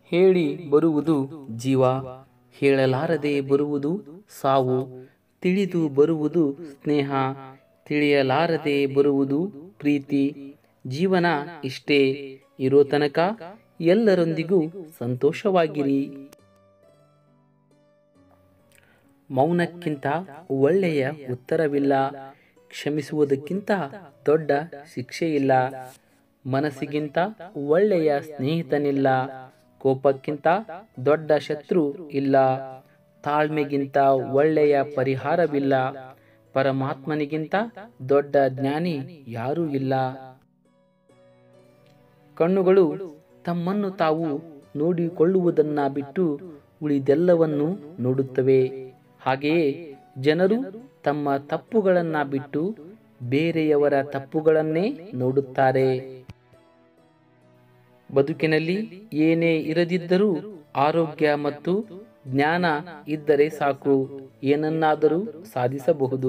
ಹೇಳಿ ಬರುವುದು ಜೀವ ಹೇಳಲಾರದೆ ಬರುವುದು ಸಾವು ತಿಳಿದು ಬರುವುದು ಸ್ನೇಹ ತಿಳಿಯಲಾರದೆ ಬರುವುದು ಪ್ರೀತಿ ಜೀವನ ಇಷ್ಟೇ ಇರೋ ತನಕ ಎಲ್ಲರೊಂದಿಗೂ ಸಂತೋಷವಾಗಿರಿ ಮೌನಕ್ಕಿಂತ ಒಳ್ಳೆಯ ಉತ್ತರವಿಲ್ಲ ಕ್ಷಮಿಸುವುದಕ್ಕಿಂತ ದೊಡ್ಡ ಶಿಕ್ಷೆಯಿಲ್ಲ ಮನಸ್ಸಿಗಿಂತ ಒಳ್ಳೆಯ ಸ್ನೇಹಿತನಿಲ್ಲ ಕೋಪಕ್ಕಿಂತ ದೊಡ್ಡ ಶತ್ರು ಇಲ್ಲ ತಾಳ್ಮೆಗಿಂತ ಒಳ್ಳೆಯ ಪರಿಹಾರವಿಲ್ಲ ಪರಮಾತ್ಮನಿಗಿಂತ ದೊಡ್ಡ ಜ್ಞಾನಿ ಯಾರೂ ಇಲ್ಲ ಕಣ್ಣುಗಳು ತಮ್ಮನ್ನು ತಾವು ನೋಡಿಕೊಳ್ಳುವುದನ್ನ ಬಿಟ್ಟು ಉಳಿದೆಲ್ಲವನ್ನು ನೋಡುತ್ತವೆ ಹಾಗೆಯೇ ಜನರು ತಮ್ಮ ತಪ್ಪುಗಳನ್ನ ಬಿಟ್ಟು ಬೇರೆಯವರ ತಪ್ಪುಗಳನ್ನೇ ನೋಡುತ್ತಾರೆ ಬದುಕಿನಲ್ಲಿ ಏನೇ ಇರದಿದ್ದರೂ ಆರೋಗ್ಯ ಮತ್ತು ಜ್ಞಾನ ಇದ್ದರೆ ಸಾಕು ಏನನ್ನಾದರೂ ಸಾಧಿಸಬಹುದು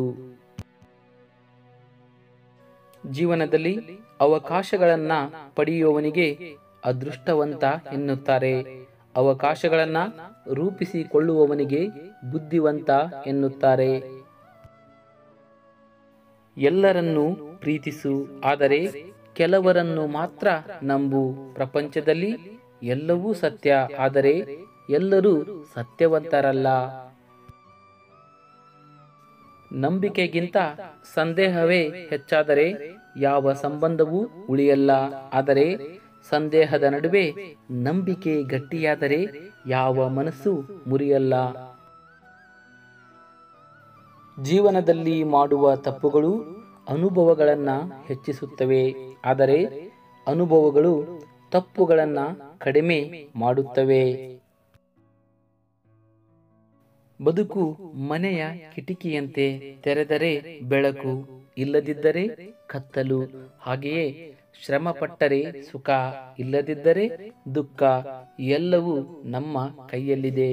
ಜೀವನದಲ್ಲಿ ಅವಕಾಶಗಳನ್ನ ಪಡೆಯುವವನಿಗೆ ಅದೃಷ್ಟವಂತ ಎನ್ನುತ್ತಾರೆ ಅವಕಾಶಗಳನ್ನ ರೂಪಿಸಿಕೊಳ್ಳುವವನಿಗೆ ಬುದ್ಧಿವಂತ ಎನ್ನುತ್ತಾರೆ ಎಲ್ಲರನ್ನೂ ಪ್ರೀತಿಸು ಆದರೆ ಕೆಲವರನ್ನು ಮಾತ್ರ ನಂಬು ಪ್ರಪಂಚದಲ್ಲಿ ಎಲ್ಲವೂ ಸತ್ಯ ಆದರೆ ಎಲ್ಲರೂ ಸತ್ಯವಂತರಲ್ಲ ನಂಬಿಕೆಗಿಂತ ಸಂದೇಹವೇ ಹೆಚ್ಚಾದರೆ ಯಾವ ಸಂಬಂಧವೂ ಉಳಿಯಲ್ಲ ಆದರೆ ಸಂದೇಹದ ನಡುವೆ ನಂಬಿಕೆ ಗಟ್ಟಿಯಾದರೆ ಯಾವ ಮನಸ್ಸು ಮುರಿಯಲ್ಲ ಜೀವನದಲ್ಲಿ ಮಾಡುವ ತಪ್ಪುಗಳು ಅನುಭವಗಳನ್ನ ಹೆಚ್ಚಿಸುತ್ತವೆ ಆದರೆ ಅನುಭವಗಳು ತಪ್ಪುಗಳನ್ನ ಕಡಿಮೆ ಮಾಡುತ್ತವೆ ಬದುಕು ಮನೆಯ ಕಿಟಕಿಯಂತೆ ತೆರೆದರೆ ಬೆಳಕು ಇಲ್ಲದಿದ್ದರೆ ಕತ್ತಲು ಹಾಗೆಯೇ ಶ್ರಮ ಪಟ್ಟರೆ ಸುಖ ಇಲ್ಲದಿದ್ದರೆ ದುಃಖ ಎಲ್ಲವೂ ನಮ್ಮ ಕೈಯಲ್ಲಿದೆ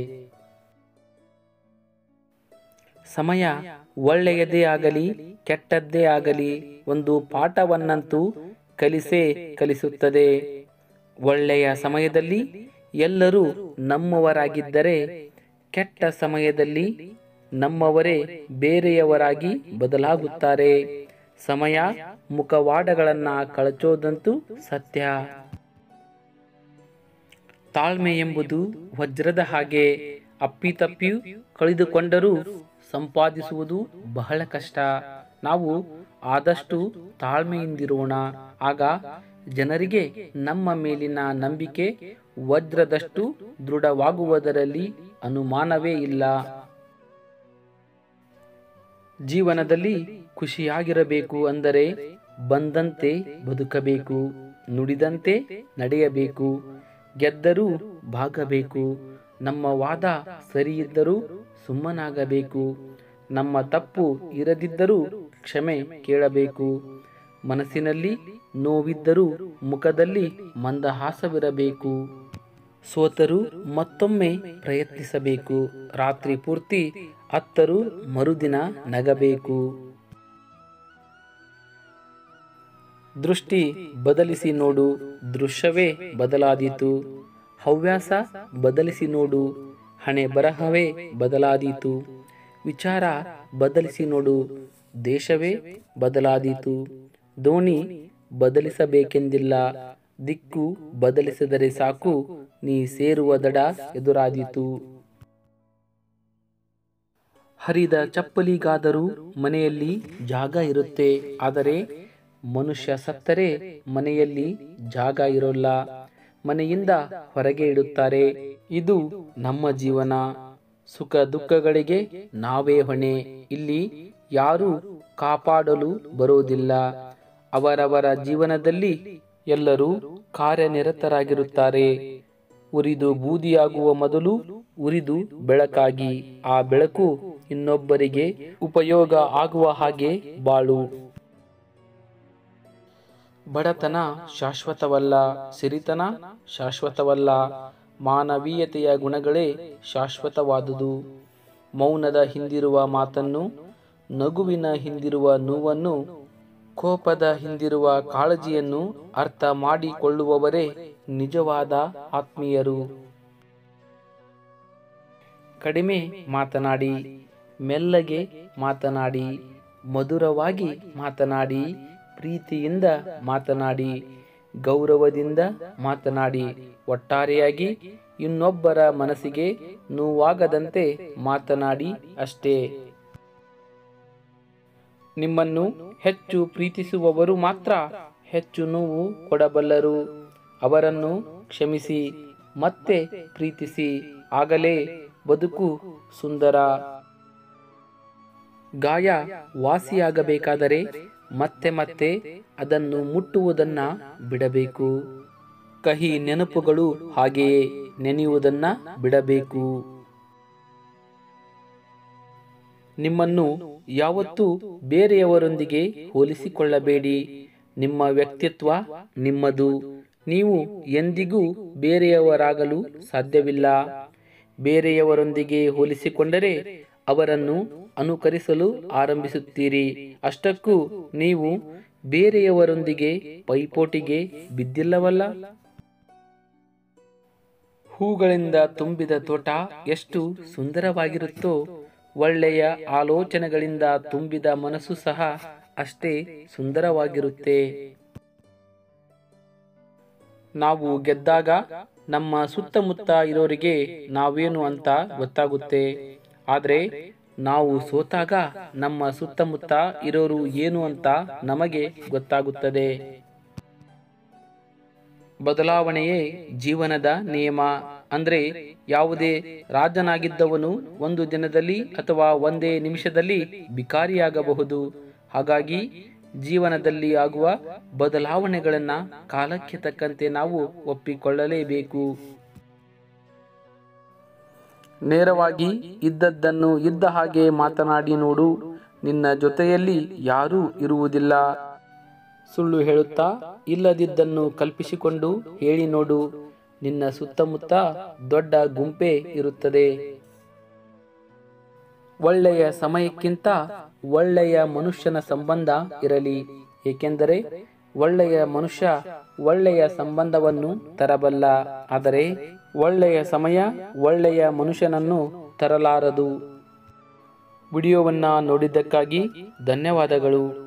ಸಮಯ ಒಳ್ಳೆಯದೇ ಆಗಲಿ ಕೆಟ್ಟದ್ದೇ ಆಗಲಿ ಒಂದು ಪಾಠವನ್ನಂತೂ ಕಲಿಸೇ ಕಲಿಸುತ್ತದೆ ಒಳ್ಳೆಯ ಸಮಯದಲ್ಲಿ ಎಲ್ಲರೂ ನಮ್ಮವರಾಗಿದ್ದರೆ ಕೆಟ್ಟ ಸಮಯದಲ್ಲಿ ನಮ್ಮವರೇ ಬೇರೆಯವರಾಗಿ ಬದಲಾಗುತ್ತಾರೆ ಸಮಯ ಮುಖವಾಡಗಳನ್ನ ಕಳಚೋದಂತೂ ಸತ್ಯ ತಾಳ್ಮೆ ಎಂಬುದು ವಜ್ರದ ಹಾಗೆ ಅಪ್ಪಿತಪ್ಪಿಯೂ ಕಳೆದುಕೊಂಡರೂ ಸಂಪಾದಿಸುವುದು ಬಹಳ ಕಷ್ಟ ನಾವು ಆದಷ್ಟು ತಾಳ್ಮೆಯಿಂದಿರೋಣ ಆಗ ಜನರಿಗೆ ನಮ್ಮ ಮೇಲಿನ ನಂಬಿಕೆ ವಜ್ರದಷ್ಟು ದೃಢವಾಗುವುದರಲ್ಲಿ ಅನುಮಾನವೇ ಇಲ್ಲ ಜೀವನದಲ್ಲಿ ಖುಷಿಯಾಗಿರಬೇಕು ಅಂದರೆ ಬಂದಂತೆ ಬದುಕಬೇಕು ನುಡಿದಂತೆ ನಡೆಯಬೇಕು ಗೆದ್ದರೂ ಭಾಗಬೇಕು ನಮ್ಮ ವಾದ ಸರಿಯಿದ್ದರೂ ಸುಮ್ಮನಾಗಬೇಕು ನಮ್ಮ ತಪ್ಪು ಇರದಿದ್ದರೂ ಕ್ಷಮೆ ಕೇಳಬೇಕು ಮನಸ್ಸಿನಲ್ಲಿ ನೋವಿದ್ದರೂ ಮುಖದಲ್ಲಿ ಮಂದಹಾಸವಿರಬೇಕು ಸೋತರೂ ಮತ್ತೊಮ್ಮೆ ಪ್ರಯತ್ನಿಸಬೇಕು ರಾತ್ರಿ ಪೂರ್ತಿ ಅತ್ತರೂ ಮರುದಿನ ನಗಬೇಕು ದೃಷ್ಟಿ ಬದಲಿಸಿ ನೋಡು ದೃಶ್ಯವೇ ಬದಲಾದೀತು ಹವ್ಯಾಸ ಬದಲಿಸಿ ನೋಡು ಹಣೆ ಬರಹವೇ ಬದಲಾದೀತು ವಿಚಾರ ಬದಲಿಸಿ ನೋಡು ದೇಶವೇ ಬದಲಾದೀತು ದೋಣಿ ಬದಲಿಸಬೇಕೆಂದಿಲ್ಲ ದಿಕ್ಕು ಬದಲಿಸಿದರೆ ಸಾಕು ನೀ ಸೇರುವ ದಡ ಎದುರಾದೀತು ಹರಿದ ಚಪ್ಪಲಿಗಾದರೂ ಮನೆಯಲ್ಲಿ ಜಾಗ ಇರುತ್ತೆ ಆದರೆ ಮನುಷ್ಯ ಸತ್ತರೆ ಮನೆಯಲ್ಲಿ ಜಾಗ ಇರೋಲ್ಲ ಮನೆಯಿಂದ ಹೊರಗೆ ಇಡುತ್ತಾರೆ ಇದು ನಮ್ಮ ಜೀವನ ಸುಖ ದುಃಖಗಳಿಗೆ ನಾವೇ ಹೊಣೆ ಇಲ್ಲಿ ಯಾರು ಕಾಪಾಡಲು ಬರುವುದಿಲ್ಲ ಅವರವರ ಜೀವನದಲ್ಲಿ ಎಲ್ಲರೂ ಕಾರ್ಯನಿರತರಾಗಿರುತ್ತಾರೆ ಉರಿದು ಬೂದಿಯಾಗುವ ಮೊದಲು ಉರಿದು ಬೆಳಕಾಗಿ ಆ ಬೆಳಕು ಇನ್ನೊಬ್ಬರಿಗೆ ಉಪಯೋಗ ಆಗುವ ಹಾಗೆ ಬಾಳು ಬಡತನ ಶಾಶ್ವತವಲ್ಲ ಸಿರಿತನ ಶಾಶ್ವತವಲ್ಲ ಮಾನವೀಯತೆಯ ಗುಣಗಳೇ ಶಾಶ್ವತವಾದುದು ಮೌನದ ಹಿಂದಿರುವ ಮಾತನ್ನು ನಗುವಿನ ಹಿಂದಿರುವ ನೋವನ್ನು ಕೋಪದ ಹಿಂದಿರುವ ಕಾಳಜಿಯನ್ನು ಅರ್ಥ ಮಾಡಿಕೊಳ್ಳುವವರೇ ನಿಜವಾದ ಆತ್ಮೀಯರು ಕಡಿಮೆ ಮಾತನಾಡಿ ಮೆಲ್ಲಗೆ ಮಾತನಾಡಿ ಮಧುರವಾಗಿ ಮಾತನಾಡಿ ಪ್ರೀತಿಯಿಂದ ಮಾತನಾಡಿ ಗೌರವದಿಂದ ಮಾತನಾಡಿ ಒಟ್ಟಾರೆಯಾಗಿ ಇನ್ನೊಬ್ಬರ ಮನಸ್ಸಿಗೆ ನೋವಾಗದಂತೆ ಮಾತನಾಡಿ ಅಷ್ಟೇ ನಿಮ್ಮನ್ನು ಹೆಚ್ಚು ಪ್ರೀತಿಸುವವರು ಮಾತ್ರ ಹೆಚ್ಚು ನೋವು ಕೊಡಬಲ್ಲರು ಅವರನ್ನು ಕ್ಷಮಿಸಿ ಮತ್ತೆ ಪ್ರೀತಿಸಿ ಆಗಲೇ ಬದುಕು ಸುಂದರ ಗಾಯ ವಾಸಿಯಾಗಬೇಕಾದರೆ ಮತ್ತೆ ಮತ್ತೆ ಅದನ್ನು ಮುಟ್ಟುವುದನ್ನ ಬಿಡಬೇಕು ಕಹಿ ನೆನಪುಗಳು ಹಾಗೆಯೇ ನೆನೆಯುವುದನ್ನ ಬಿಡಬೇಕು ನಿಮ್ಮನ್ನು ಯಾವತ್ತೂ ಬೇರೆಯವರೊಂದಿಗೆ ಹೋಲಿಸಿಕೊಳ್ಳಬೇಡಿ ನಿಮ್ಮ ವ್ಯಕ್ತಿತ್ವ ನಿಮ್ಮದು ನೀವು ಎಂದಿಗೂ ಬೇರೆಯವರಾಗಲು ಸಾಧ್ಯವಿಲ್ಲ ಬೇರೆಯವರೊಂದಿಗೆ ಹೋಲಿಸಿಕೊಂಡರೆ ಅವರನ್ನು ಅನುಕರಿಸಲು ಆರಂಭಿಸುತ್ತೀರಿ ಅಷ್ಟಕ್ಕೂ ನೀವು ಬೇರೆಯವರೊಂದಿಗೆ ಪೈಪೋಟಿಗೆ ಬಿದ್ದಿಲ್ಲವಲ್ಲ ಹೂಗಳಿಂದ ತುಂಬಿದ ತೋಟ ಎಷ್ಟು ಸುಂದರವಾಗಿರುತ್ತೋ ಒಳ್ಳೆಯ ಆಲೋಚನೆಗಳಿಂದ ತುಂಬಿದ ಮನಸ್ಸು ಸಹ ಅಷ್ಟೇ ಸುಂದರವಾಗಿರುತ್ತೆ ನಾವು ಗೆದ್ದಾಗ ನಮ್ಮ ಸುತ್ತಮುತ್ತ ಇರೋರಿಗೆ ನಾವೇನು ಅಂತ ಗೊತ್ತಾಗುತ್ತೆ ಆದರೆ ನಾವು ಸೋತಾಗ ನಮ್ಮ ಸುತ್ತಮುತ್ತ ಇರೋರು ಏನು ಅಂತ ನಮಗೆ ಗೊತ್ತಾಗುತ್ತದೆ ಬದಲಾವಣೆಯೇ ಜೀವನದ ನಿಯಮ ಅಂದ್ರೆ ಯಾವುದೇ ರಾಜನಾಗಿದ್ದವನು ಒಂದು ದಿನದಲ್ಲಿ ಅಥವಾ ಒಂದೇ ನಿಮಿಷದಲ್ಲಿ ಬಿಕಾರಿಯಾಗಬಹುದು ಹಾಗಾಗಿ ಜೀವನದಲ್ಲಿ ಆಗುವ ಬದಲಾವಣೆಗಳನ್ನ ಕಾಲಕ್ಕೆ ತಕ್ಕಂತೆ ನಾವು ಒಪ್ಪಿಕೊಳ್ಳಲೇಬೇಕು ನೇರವಾಗಿ ಇದ್ದದ್ದನ್ನು ಇದ್ದ ಹಾಗೆ ಮಾತನಾಡಿ ನೋಡು ನಿನ್ನ ಜೊತೆಯಲ್ಲಿ ಯಾರೂ ಇರುವುದಿಲ್ಲ ಸುಳ್ಳು ಹೇಳುತ್ತಾ ಇಲ್ಲದಿದ್ದನ್ನು ಕಲ್ಪಿಸಿಕೊಂಡು ಹೇಳಿ ನೋಡು ನಿನ್ನ ಸುತ್ತಮುತ್ತ ದೊಡ್ಡ ಗುಂಪೆ ಇರುತ್ತದೆ ಒಳ್ಳೆಯ ಸಮಯಕ್ಕಿಂತ ಒಳ್ಳೆಯ ಮನುಷ್ಯನ ಸಂಬಂಧ ಇರಲಿ ಏಕೆಂದರೆ ಒಳ್ಳೆಯ ಮನುಷ್ಯ ಒಳ್ಳೆಯ ಸಂಬಂಧವನ್ನು ತರಬಲ್ಲ ಆದರೆ ಒಳ್ಳೆಯ ಸಮಯ ಒಳ್ಳೆಯ ಮನುಷ್ಯನನ್ನು ತರಲಾರದು ವಿಡಿಯೋವನ್ನ ನೋಡಿದ್ದಕ್ಕಾಗಿ ಧನ್ಯವಾದಗಳು